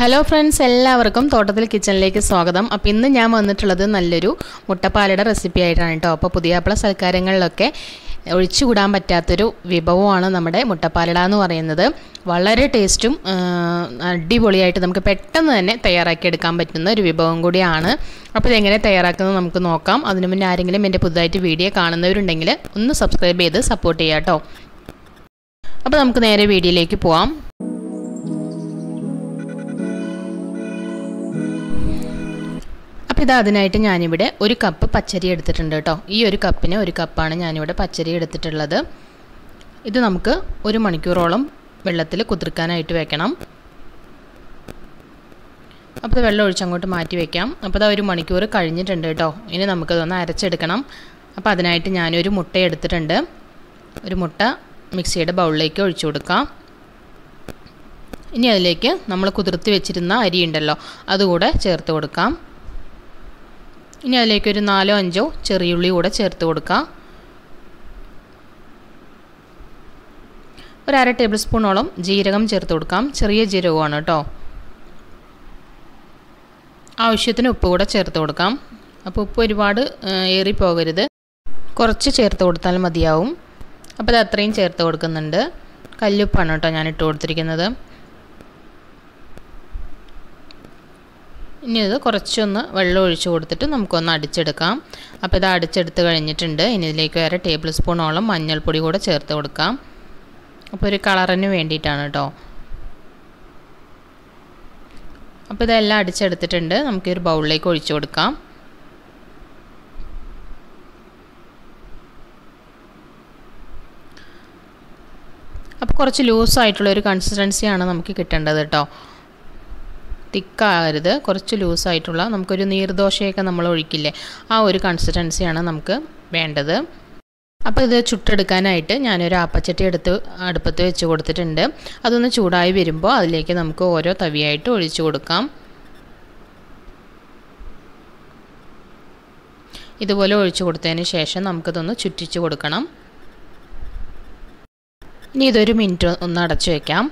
hello friends എല്ലാവർക്കും തോട്ടത്തിൽ കിച്ചണിലേക്ക് സ്വാഗതം അപ്പോൾ ഇന്ന് ഞാൻ വന്നിട്ടുള്ളത് നല്ലൊരു മുട്ടപ്പാലയുടെ റെസിപ്പി ആയിട്ടാണ് കേട്ടോ അപ്പോൾ പുതിയാപ്പിള സൽക്കാരങ്ങളിലൊക്കെ ഒഴിച്ചുകൂടാൻ പറ്റാത്തൊരു വിഭവമാണ് നമ്മുടെ മുട്ടപ്പാലട എന്ന് പറയുന്നത് വളരെ ടേസ്റ്റും ആ, അടിപൊളിയായിട്ട് നമുക്ക് പെട്ടെന്ന് തന്നെ തയ്യാറാക്കി എടുക്കാൻ പറ്റുന്ന ഒരു വിഭവം കൂടിയാണ് അപ്പോൾ ഇതെങ്ങനെ തയ്യാറാക്കുന്നത് നമുക്ക് നോക്കാം അതിനു മുന്നേ ആരെങ്കിലും എൻ്റെ പുതുതായിട്ട് വീഡിയോ കാണുന്നവരുണ്ടെങ്കിൽ ഒന്ന് സബ്സ്ക്രൈബ് ചെയ്ത് സപ്പോർട്ട് ചെയ്യാം കേട്ടോ അപ്പോൾ നമുക്ക് നേരെ വീഡിയോയിലേക്ക് പോവാം അപ്പോൾ ഇത് അതിനായിട്ട് ഞാനിവിടെ ഒരു കപ്പ് പച്ചരി എടുത്തിട്ടുണ്ട് കേട്ടോ ഈ ഒരു കപ്പിന് ഒരു കപ്പാണ് ഞാനിവിടെ പച്ചരി എടുത്തിട്ടുള്ളത് ഇത് നമുക്ക് ഒരു മണിക്കൂറോളം വെള്ളത്തിൽ കുതിർക്കാനായിട്ട് വെക്കണം അപ്പോൾ ഇത് വെള്ളം ഒഴിച്ചങ്ങോട്ട് മാറ്റി വെക്കാം അപ്പോൾ ഇത് ഒരു മണിക്കൂർ കഴിഞ്ഞിട്ടുണ്ട് കേട്ടോ ഇനി നമുക്കതൊന്ന് അരച്ചെടുക്കണം അപ്പോൾ അതിനായിട്ട് ഞാനൊരു മുട്ട എടുത്തിട്ടുണ്ട് ഒരു മുട്ട മിക്സിയുടെ ബൗളിലേക്ക് ഒഴിച്ചു കൊടുക്കാം ഇനി അതിലേക്ക് നമ്മൾ കുതിർത്തി വെച്ചിരുന്ന അരി ഉണ്ടല്ലോ അതുകൂടെ ചേർത്ത് കൊടുക്കാം ഇനി അതിലേക്ക് ഒരു നാലോ അഞ്ചോ ചെറിയുള്ളി കൂടെ ചേർത്ത് കൊടുക്കാം ഒരു അര ടേബിൾ സ്പൂണോളം ജീരകം ചേർത്ത് കൊടുക്കാം ചെറിയ ജീരകമാണ് കേട്ടോ ആവശ്യത്തിന് ഉപ്പ് കൂടെ ചേർത്ത് കൊടുക്കാം അപ്പോൾ ഉപ്പ് ഒരുപാട് ഏറി പോകരുത് കുറച്ച് ചേർത്ത് കൊടുത്താൽ മതിയാവും അപ്പോൾ അത് അത്രയും ചേർത്ത് കൊടുക്കുന്നുണ്ട് കല്ലുപ്പാണ് കേട്ടോ ഞാൻ ഇട്ട് കൊടുത്തിരിക്കുന്നത് ഇനി ഇത് കുറച്ചൊന്ന് വെള്ളം ഒഴിച്ച് കൊടുത്തിട്ട് നമുക്കൊന്ന് അടിച്ചെടുക്കാം അപ്പോൾ ഇത് അടിച്ചെടുത്ത് കഴിഞ്ഞിട്ടുണ്ട് ഇനി ഇതിലേക്ക് വേറെ ടേബിൾ സ്പൂണോളം മഞ്ഞൾപ്പൊടി കൂടെ ചേർത്ത് കൊടുക്കാം അപ്പോൾ ഒരു കളറിന് വേണ്ടിയിട്ടാണ് കേട്ടോ അപ്പോൾ ഇതെല്ലാം അടിച്ചെടുത്തിട്ടുണ്ട് നമുക്ക് ഒരു ബൗളിലേക്ക് ഒഴിച്ചു കൊടുക്കാം അപ്പോൾ കുറച്ച് ലൂസായിട്ടുള്ള ഒരു കൺസിസ്റ്റൻസിയാണ് നമുക്ക് കിട്ടേണ്ടത് കേട്ടോ തിക്കാകരുത് കുറച്ച് ലൂസായിട്ടുള്ള നമുക്കൊരു നീർദോശയൊക്കെ നമ്മൾ ഒഴിക്കില്ലേ ആ ഒരു കൺസിസ്റ്റൻസിയാണ് നമുക്ക് വേണ്ടത് അപ്പോൾ ഇത് ചുട്ടെടുക്കാനായിട്ട് ഞാനൊരു ആപ്പച്ചട്ടി എടുത്ത് അടുപ്പത്ത് വെച്ച് കൊടുത്തിട്ടുണ്ട് അതൊന്ന് ചൂടായി വരുമ്പോൾ അതിലേക്ക് നമുക്ക് ഓരോ തവിയായിട്ട് ഒഴിച്ചു കൊടുക്കാം ഇതുപോലെ ഒഴിച്ചു കൊടുത്തതിന് ശേഷം നമുക്കിതൊന്ന് ചുറ്റിച്ച് കൊടുക്കണം ഇനി ഇതൊരു മിനിറ്റ് ഒന്ന് അടച്ചു വയ്ക്കാം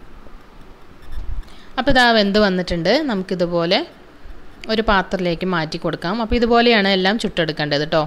അപ്പോൾ ഇതാ വെന്ത് വന്നിട്ടുണ്ട് നമുക്കിതുപോലെ ഒരു പാത്രത്തിലേക്ക് മാറ്റി കൊടുക്കാം അപ്പോൾ ഇതുപോലെയാണ് എല്ലാം ചുട്ടെടുക്കേണ്ടത് കേട്ടോ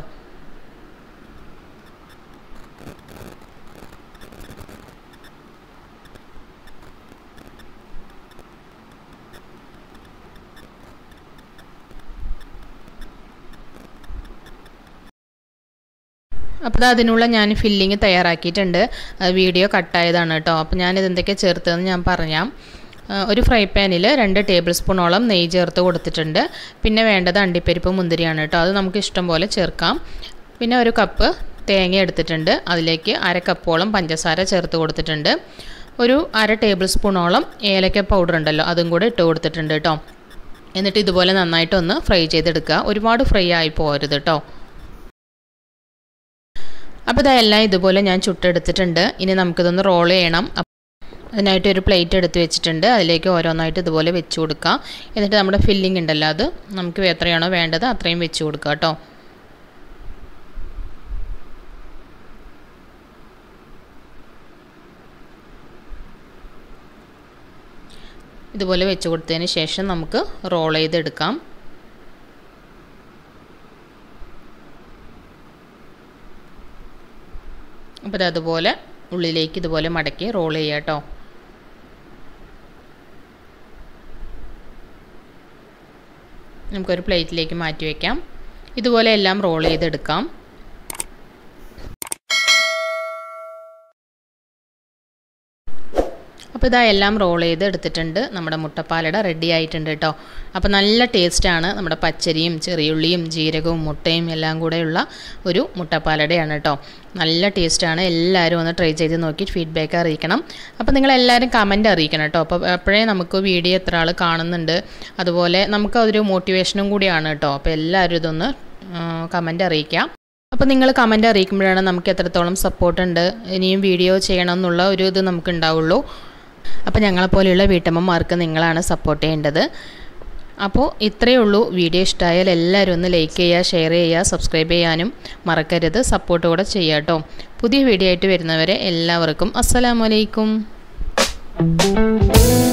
അപ്പോൾ അതിനുള്ള ഞാൻ ഫില്ലിങ് തയ്യാറാക്കിയിട്ടുണ്ട് വീഡിയോ കട്ടായതാണ് കേട്ടോ അപ്പോൾ ഞാനിത് എന്തൊക്കെ ചേർത്തതെന്ന് ഞാൻ പറയാം ഒരു ഫ്രൈ പാനിൽ രണ്ട് ടേബിൾ സ്പൂണോളം നെയ്യ് ചേർത്ത് കൊടുത്തിട്ടുണ്ട് പിന്നെ വേണ്ടത് അണ്ടിപ്പരിപ്പ് മുന്തിരിയാണ് കേട്ടോ അത് നമുക്ക് ഇഷ്ടം പോലെ ചേർക്കാം പിന്നെ ഒരു കപ്പ് തേങ്ങ എടുത്തിട്ടുണ്ട് അതിലേക്ക് അര കപ്പോളം പഞ്ചസാര ചേർത്ത് കൊടുത്തിട്ടുണ്ട് ഒരു അര ടേബിൾ സ്പൂണോളം ഏലക്ക പൗഡർ ഉണ്ടല്ലോ അതും കൂടെ ഇട്ട് കൊടുത്തിട്ടുണ്ട് കേട്ടോ എന്നിട്ട് ഇതുപോലെ നന്നായിട്ടൊന്ന് ഫ്രൈ ചെയ്തെടുക്കുക ഒരുപാട് ഫ്രൈ ആയി പോകരുത് കേട്ടോ അപ്പോൾ ഇതെല്ലാം ഇതുപോലെ ഞാൻ ചുട്ടെടുത്തിട്ടുണ്ട് ഇനി നമുക്കിതൊന്ന് റോൾ ചെയ്യണം അതിനായിട്ട് ഒരു പ്ലേറ്റ് എടുത്ത് വെച്ചിട്ടുണ്ട് അതിലേക്ക് ഓരോന്നായിട്ട് ഇതുപോലെ വെച്ച് കൊടുക്കുക എന്നിട്ട് നമ്മുടെ ഫില്ലിംഗ് ഉണ്ടല്ലോ അത് നമുക്ക് എത്രയാണോ വേണ്ടത് അത്രയും വെച്ച് കൊടുക്കുക കേട്ടോ ഇതുപോലെ വെച്ച് കൊടുത്തതിന് ശേഷം നമുക്ക് റോൾ ചെയ്തെടുക്കാം അപ്പോൾ അതുപോലെ ഉള്ളിലേക്ക് ഇതുപോലെ മടക്കി റോൾ ചെയ്യുക കേട്ടോ നമുക്കൊരു പ്ലേറ്റിലേക്ക് മാറ്റി വയ്ക്കാം ഇതുപോലെ എല്ലാം റോൾ ചെയ്തെടുക്കാം അപ്പോൾ ഇതാ എല്ലാം റോൾ ചെയ്ത് എടുത്തിട്ടുണ്ട് നമ്മുടെ മുട്ടപ്പാലട റെഡി ആയിട്ടുണ്ട് കേട്ടോ അപ്പോൾ നല്ല ടേസ്റ്റാണ് നമ്മുടെ പച്ചരിയും ചെറിയുള്ളിയും ജീരകവും മുട്ടയും എല്ലാം കൂടെയുള്ള ഒരു മുട്ടപ്പാലടയാണ് കേട്ടോ നല്ല ടേസ്റ്റാണ് എല്ലാവരും ഒന്ന് ട്രൈ ചെയ്ത് നോക്കി ഫീഡ്ബാക്ക് അറിയിക്കണം അപ്പോൾ നിങ്ങളെല്ലാവരും കമൻറ്റ് അറിയിക്കണം കേട്ടോ അപ്പോൾ അപ്പോഴേ നമുക്ക് വീഡിയോ എത്ര ആൾ കാണുന്നുണ്ട് അതുപോലെ നമുക്ക് അതൊരു മോട്ടിവേഷനും കൂടിയാണ് കേട്ടോ അപ്പോൾ എല്ലാവരും ഇതൊന്ന് കമൻറ്റ് അറിയിക്കാം അപ്പോൾ നിങ്ങൾ കമൻറ്റ് അറിയിക്കുമ്പോഴാണ് നമുക്ക് എത്രത്തോളം സപ്പോർട്ട് ഉണ്ട് ഇനിയും വീഡിയോ ചെയ്യണം എന്നുള്ള ഒരു ഇത് നമുക്ക് ഉണ്ടാവുള്ളൂ അപ്പോൾ ഞങ്ങളെപ്പോലെയുള്ള വീട്ടമ്മമാർക്ക് നിങ്ങളാണ് സപ്പോർട്ട് ചെയ്യേണ്ടത് അപ്പോൾ ഇത്രയേ ഉള്ളൂ വീഡിയോ ഇഷ്ടമായാൽ എല്ലാവരും ഒന്ന് ലൈക്ക് ചെയ്യുക ഷെയർ ചെയ്യുക സബ്സ്ക്രൈബ് ചെയ്യാനും മറക്കരുത് സപ്പോർട്ട് കൂടെ ചെയ്യുക കേട്ടോ പുതിയ വീഡിയോ ആയിട്ട് വരുന്നവരെ എല്ലാവർക്കും അസ്സലാമലൈക്കും